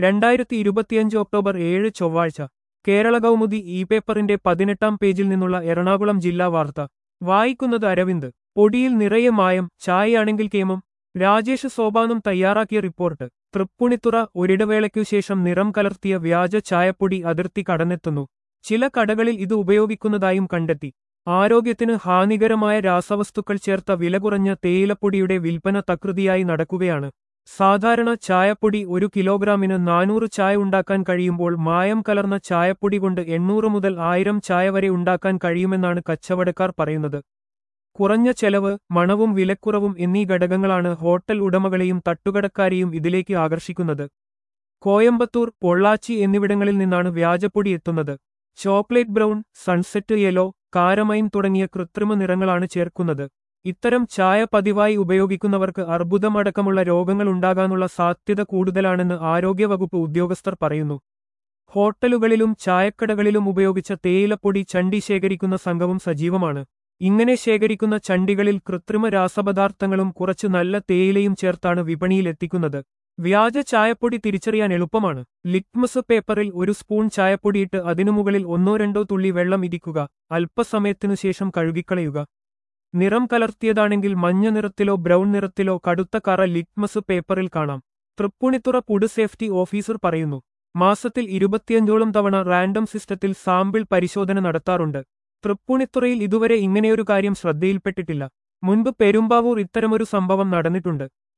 രണ്ടായിരത്തി ഇരുപത്തിയഞ്ച് ഒക്ടോബർ ഏഴ് ചൊവ്വാഴ്ച കേരള കൗമുദി ഇ പേപ്പറിന്റെ പതിനെട്ടാം പേജിൽ നിന്നുള്ള എറണാകുളം ജില്ലാ വാർത്ത വായിക്കുന്നത് അരവിന്ദ് പൊടിയിൽ നിറയെ മായം ചായയാണെങ്കിൽ കേമം രാജേഷ് സോപാനം തയ്യാറാക്കിയ റിപ്പോർട്ട് തൃപ്പുണിത്തുറ ഒരിടവേളയ്ക്കു ശേഷം നിറം കലർത്തിയ വ്യാജ ചായപ്പൊടി അതിർത്തി കടന്നെത്തുന്നു ചില കടകളിൽ ഇത് ഉപയോഗിക്കുന്നതായും കണ്ടെത്തി ആരോഗ്യത്തിന് ഹാനികരമായ രാസവസ്തുക്കൾ ചേർത്ത വില കുറഞ്ഞ തേയിലപ്പൊടിയുടെ വിൽപ്പന തകൃതിയായി നടക്കുകയാണ് സാധാരണ ചായപ്പൊടി ഒരു കിലോഗ്രാമിന് നാനൂറ് ചായ ഉണ്ടാക്കാൻ കഴിയുമ്പോൾ മായം കലർന്ന ചായപ്പൊടി കൊണ്ട് എണ്ണൂറ് മുതൽ ആയിരം ചായ വരെ ഉണ്ടാക്കാൻ കഴിയുമെന്നാണ് കച്ചവടക്കാർ പറയുന്നത് കുറഞ്ഞ ചെലവ് മണവും വിലക്കുറവും എന്നീ ഘടകങ്ങളാണ് ഹോട്ടൽ ഉടമകളെയും തട്ടുകടക്കാരെയും ഇതിലേക്ക് ആകർഷിക്കുന്നത് കോയമ്പത്തൂർ പൊള്ളാച്ചി എന്നിവിടങ്ങളിൽ നിന്നാണ് വ്യാജപ്പൊടി എത്തുന്നത് chocolate brown sunset yellow carmine തുടങ്ങിയ കൃത്രിമ നിറങ്ങളാണ് ചേർക്കുന്നത് ഇത്തരം ചായ പതിവായി ഉപയോഗിക്കുന്നവർക്ക് അർബുദമടക്കമുള്ള രോഗങ്ങൾ ഉണ്ടാകാനുള്ള സാധ്യത കൂടുതലാണെന്ന് ആരോഗ്യവകുപ്പ് ഉദ്യോഗസ്ഥർ പറയുന്നു ഹോട്ടലുകളിലും ചായക്കടകളിലും ഉപയോഗിച്ച തേയിലപ്പൊടി ചണ്ടി ശേഖരിക്കുന്ന സംഘവും സജീവമാണ് ഇങ്ങനെ ശേഖരിക്കുന്ന ചണ്ടികളിൽ കൃത്രിമ രാസപദാർത്ഥങ്ങളും കുറച്ച് നല്ല തേയിലയും ചേർത്താണ് വിപണിയിലെത്തിക്കുന്നത് വ്യാജ ചായപ്പൊടി തിരിച്ചറിയാൻ എളുപ്പമാണ് ലിറ്റ്മസ് പേപ്പറിൽ ഒരു സ്പൂൺ ചായപ്പൊടിയിട്ട് അതിനു മുകളിൽ ഒന്നോ രണ്ടോ തുള്ളി വെള്ളം ഇരിക്കുക അല്പസമയത്തിനു ശേഷം കഴുകിക്കളയുക നിറം കലർത്തിയതാണെങ്കിൽ മഞ്ഞ നിറത്തിലോ ബ്രൗൺ നിറത്തിലോ കടുത്ത കറ ലിറ്റ്മസ് പേപ്പറിൽ കാണാം തൃപ്പൂണിത്തുറ ഫുഡ് സേഫ്റ്റി ഓഫീസർ പറയുന്നു മാസത്തിൽ ഇരുപത്തിയഞ്ചോളം തവണ റാൻഡം സിസ്റ്റത്തിൽ സാമ്പിൾ പരിശോധന നടത്താറുണ്ട് തൃപ്പൂണിത്തുറയിൽ ഇതുവരെ ഇങ്ങനെയൊരു കാര്യം ശ്രദ്ധയിൽപ്പെട്ടിട്ടില്ല മുൻപ് പെരുമ്പാവൂർ ഇത്തരമൊരു സംഭവം നടന്നിട്ടുണ്ട്